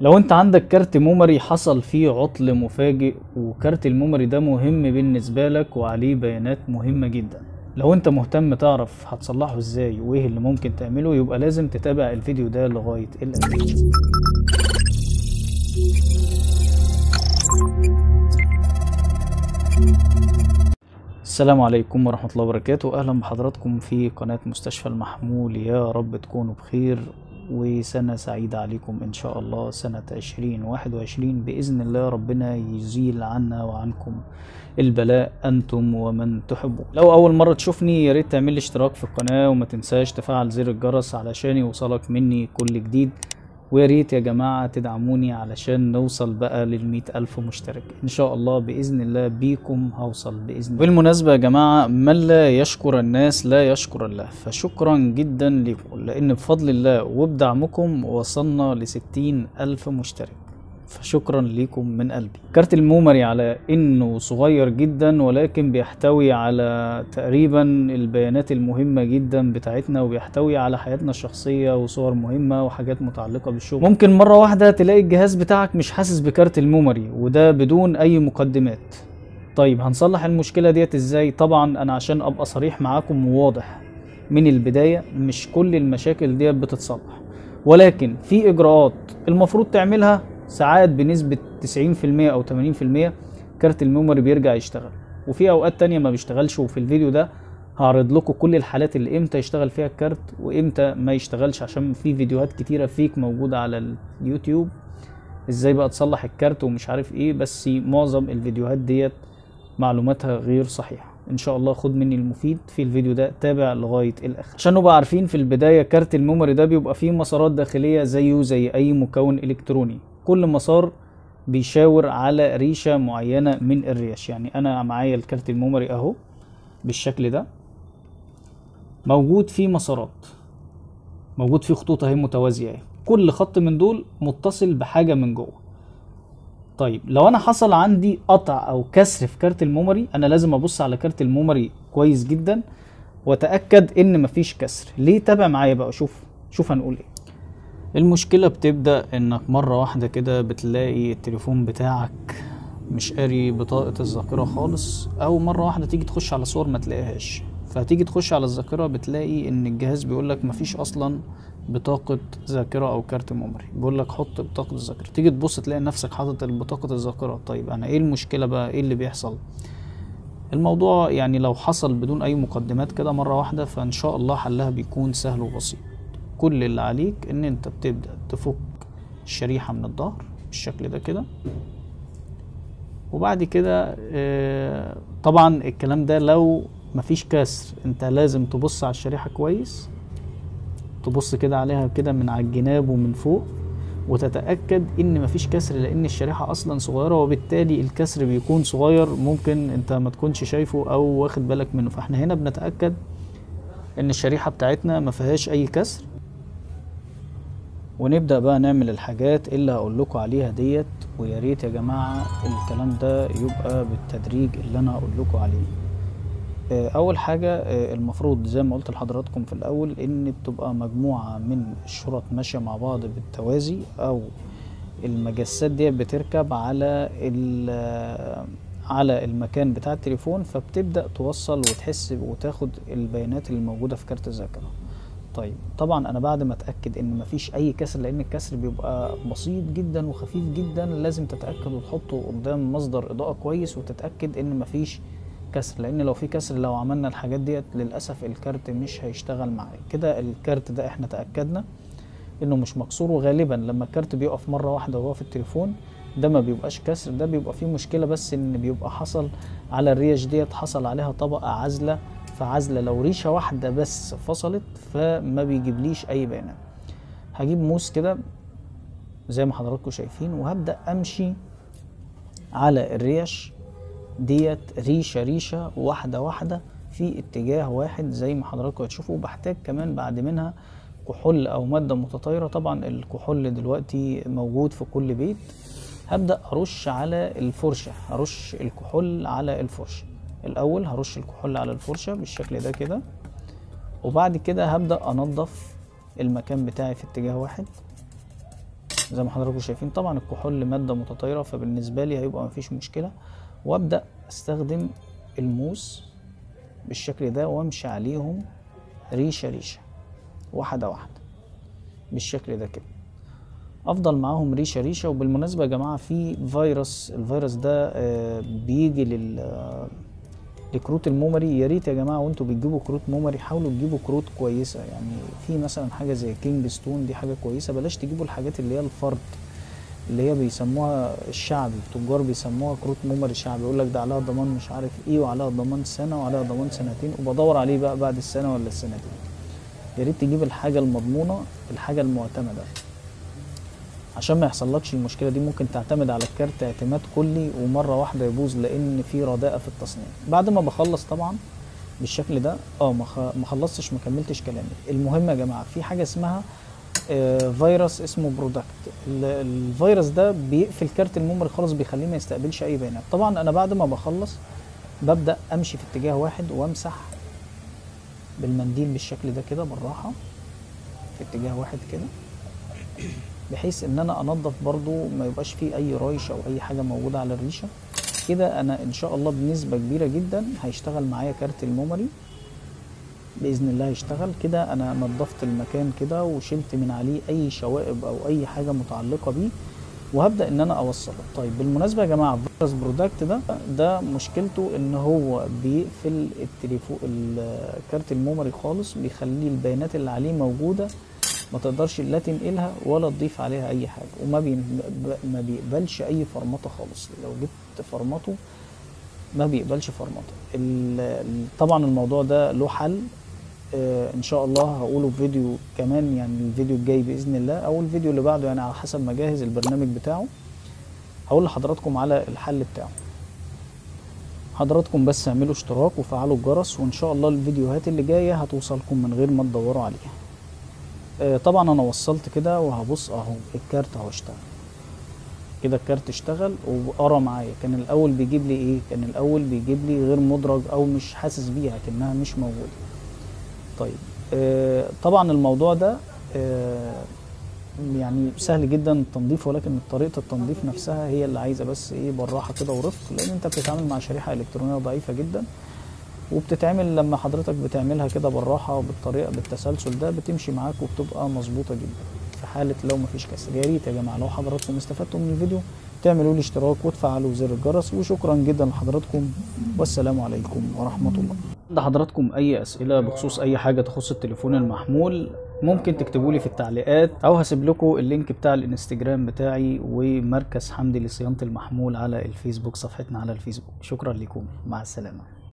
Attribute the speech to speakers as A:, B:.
A: لو انت عندك كارت ميموري حصل فيه عطل مفاجئ وكارت الميموري ده مهم بالنسبة لك وعليه بيانات مهمة جدا لو انت مهتم تعرف هتصلحه ازاي وايه اللي ممكن تعمله يبقى لازم تتابع الفيديو ده لغاية الاخير السلام عليكم ورحمة الله وبركاته أهلا بحضراتكم في قناة مستشفى المحمول يا رب تكونوا بخير وسنة سعيدة عليكم إن شاء الله سنة عشرين واحد وعشرين بإذن الله ربنا يزيل عنا وعنكم البلاء أنتم ومن تحبوا لو أول مرة تشوفني يا ريت تعمل لي اشتراك في القناة وما تنساش تفعل زر الجرس علشان يوصلك مني كل جديد ويا ريت يا جماعة تدعموني علشان نوصل بقى للمية ألف مشترك إن شاء الله بإذن الله بيكم هوصل بإذن الله بالمناسبة يا جماعة من لا يشكر الناس لا يشكر الله فشكرا جدا لكم لأن بفضل الله وبدعمكم وصلنا لستين ألف مشترك فشكرا ليكم من قلبي كارت الميموري على انه صغير جدا ولكن بيحتوي على تقريبا البيانات المهمة جدا بتاعتنا وبيحتوي على حياتنا الشخصية وصور مهمة وحاجات متعلقة بالشغل ممكن مرة واحدة تلاقي الجهاز بتاعك مش حاسس بكارت الميموري وده بدون اي مقدمات طيب هنصلح المشكلة ديت ازاي طبعا انا عشان ابقى صريح معاكم وواضح من البداية مش كل المشاكل ديت بتتصلح ولكن في اجراءات المفروض تعملها ساعات بنسبة 90% أو 80% كارت الميموري بيرجع يشتغل وفي أوقات تانية ما بيشتغلش وفي الفيديو ده هعرض لكم كل الحالات اللي امتى يشتغل فيها الكارت وامتى ما يشتغلش عشان في فيديوهات كتيرة فيك موجودة على اليوتيوب ازاي بقى تصلح الكارت ومش عارف ايه بس معظم الفيديوهات ديت معلوماتها غير صحيحة ان شاء الله خد مني المفيد في الفيديو ده تابع لغايه الاخر عشان نبقى عارفين في البدايه كارت الميموري ده بيبقى فيه مسارات داخليه زيه زي اي مكون الكتروني كل مسار بيشاور على ريشه معينه من الريش يعني انا معايا الكارت الميموري اهو بالشكل ده موجود فيه مسارات موجود فيه خطوط اهي متوازيه اهي كل خط من دول متصل بحاجه من جوه طيب لو انا حصل عندي قطع او كسر في كارت الميموري انا لازم ابص على كارت الميموري كويس جدا واتاكد ان مفيش كسر ليه تابع معايا بقى شوف شوف هنقول ايه المشكله بتبدا انك مره واحده كده بتلاقي التليفون بتاعك مش قاري بطاقه الذاكره خالص او مره واحده تيجي تخش على صور ما تلاقيهاش فتيجي تخش على الذاكره بتلاقي ان الجهاز بيقول لك مفيش اصلا بطاقة ذاكرة أو كارت ميموري بيقول لك حط بطاقة الذاكرة تيجي تبص تلاقي نفسك حاطط بطاقة الذاكرة طيب أنا إيه المشكلة بقى إيه اللي بيحصل الموضوع يعني لو حصل بدون أي مقدمات كده مرة واحدة فإن شاء الله حلها بيكون سهل وبسيط كل اللي عليك إن أنت بتبدأ تفك الشريحة من الظهر بالشكل ده كده وبعد كده آه طبعا الكلام ده لو مفيش كسر انت لازم تبص على الشريحة كويس تبص كده عليها كده من على الجناب ومن فوق وتتأكد ان مفيش كسر لان الشريحة اصلا صغيرة وبالتالي الكسر بيكون صغير ممكن انت ما تكونش شايفه او واخد بالك منه فاحنا هنا بنتأكد ان الشريحة بتاعتنا ما فيهاش اي كسر ونبدأ بقى نعمل الحاجات اللي هقول لكم عليها ديت ويا ريت يا جماعة الكلام ده يبقى بالتدريج اللي انا هقول لكم عليه اول حاجه المفروض زي ما قلت لحضراتكم في الاول ان بتبقى مجموعه من الشرط ماشيه مع بعض بالتوازي او المجسات دي بتركب على على المكان بتاع التليفون فبتبدا توصل وتحس وتاخد البيانات اللي موجوده في كارت الذاكره طيب طبعا انا بعد ما اتاكد ان مفيش اي كسر لان الكسر بيبقى بسيط جدا وخفيف جدا لازم تتاكد وتحطه قدام مصدر اضاءه كويس وتتاكد ان مفيش كسر لان لو في كسر لو عملنا الحاجات ديت للاسف الكارت مش هيشتغل معاك كده الكارت ده احنا تاكدنا انه مش مكسور وغالبا لما الكارت بيقف مره واحده وهو في التليفون ده ما بيبقاش كسر ده بيبقى فيه مشكله بس ان بيبقى حصل على الريش ديت حصل عليها طبقه عازله فعازله لو ريشه واحده بس فصلت فما بيجيبليش اي بيانات هجيب موس كده زي ما حضراتكم شايفين وهبدا امشي على الريش ديت ريشه ريشه واحده واحده في اتجاه واحد زي ما حضراتكم هتشوفوا بحتاج كمان بعد منها كحول او ماده متطايره طبعا الكحول دلوقتي موجود في كل بيت هبدا ارش على الفرشه هرش الكحول على الفرشه الاول هرش الكحول على الفرشه بالشكل ده كده وبعد كده هبدا انضف المكان بتاعي في اتجاه واحد زي ما حضراتكم شايفين طبعا الكحول مادة متطايرة فبالنسبة لي هيبقى مفيش مشكلة وابدأ استخدم الموس بالشكل ده وامشي عليهم ريشة ريشة واحدة واحدة بالشكل ده كده افضل معاهم ريشه ريشه وبالمناسبه يا جماعه في فيروس الفيروس ده آه، بيجي لل آه، لكروت الميموري يا ريت يا جماعه وانتوا بتجيبوا كروت ميموري حاولوا تجيبوا كروت كويسه يعني في مثلا حاجه زي كينج ستون دي حاجه كويسه بلاش تجيبوا الحاجات اللي هي الفرد اللي هي بيسموها الشعبي التجار بيسموها كروت ميموري شعبي يقول لك ده عليها ضمان مش عارف ايه وعليها ضمان سنه وعليها ضمان سنتين وبدور عليه بقى بعد السنه ولا السنتين يا ريت تجيب الحاجه المضمونه الحاجه المعتمده عشان ما يحصلكش المشكله دي ممكن تعتمد على الكارت اعتماد كلي ومره واحده يبوظ لان في رداءه في التصنيع بعد ما بخلص طبعا بالشكل ده اه ما خ- ما خلصتش ما كملتش كلامي المهم يا جماعه في حاجه اسمها آه، فيروس اسمه برودكت ال- الفيروس ده بيقفل كارت الميموري خالص بيخليه ما يستقبلش اي بيانات طبعا انا بعد ما بخلص ببدا امشي في اتجاه واحد وامسح بالمنديل بالشكل ده كده بالراحه في اتجاه واحد كده بحيث ان انا انضف برضو ما يبقاش فيه اي رايش او اي حاجه موجوده على الريشه كده انا ان شاء الله بنسبه كبيره جدا هيشتغل معايا كارت الميموري باذن الله هيشتغل كده انا نظفت المكان كده وشلت من عليه اي شوائب او اي حاجه متعلقه بيه وهبدا ان انا اوصله طيب بالمناسبه يا جماعه فيروس برودكت ده ده مشكلته ان هو بيقفل التليفون الكارت الميموري خالص بيخلي البيانات اللي عليه موجوده ما تقدرش لا تنقلها ولا تضيف عليها اي حاجه وما بي ما بيقبلش اي فرمطه خالص لو جبت فرمطه ما بيقبلش فرمطه ال- ال- طبعا الموضوع ده له حل آه، ان شاء الله هقوله في فيديو كمان يعني الفيديو الجاي باذن الله او الفيديو اللي بعده يعني على حسب ما اجهز البرنامج بتاعه هقول لحضراتكم على الحل بتاعه حضراتكم بس اعملوا اشتراك وفعلوا الجرس وان شاء الله الفيديوهات اللي جايه هتوصلكم من غير ما تدوروا عليها آه، طبعا انا وصلت كده وهبص اهو الكارت اهو اشتغل كده الكارت اشتغل وقرا معايا كان الاول بيجيب لي ايه كان الاول بيجيب لي غير مدرج او مش حاسس بيها كانها مش موجوده طيب آه طبعا الموضوع ده آه يعني سهل جدا التنظيف ولكن طريقه التنظيف نفسها هي اللي عايزه بس ايه بالراحه كده ورفق لان انت بتتعامل مع شريحه الكترونيه ضعيفه جدا وبتتعمل لما حضرتك بتعملها كده بالراحه وبالطريقه بالتسلسل ده بتمشي معاك وبتبقى مظبوطه جدا في حاله لو مفيش كسر يا ريت يا جماعه لو حضراتكم استفدتوا من الفيديو تعملوا لي اشتراك وتفعلوا زر الجرس وشكرا جدا لحضراتكم والسلام عليكم ورحمه الله عند حضراتكم اي اسئله بخصوص اي حاجه تخص التليفون المحمول ممكن تكتبوا لي في التعليقات او هسيب لكم اللينك بتاع الانستجرام بتاعي ومركز حمدي لصيانه المحمول على الفيسبوك صفحتنا على الفيسبوك شكرا لكم مع السلامه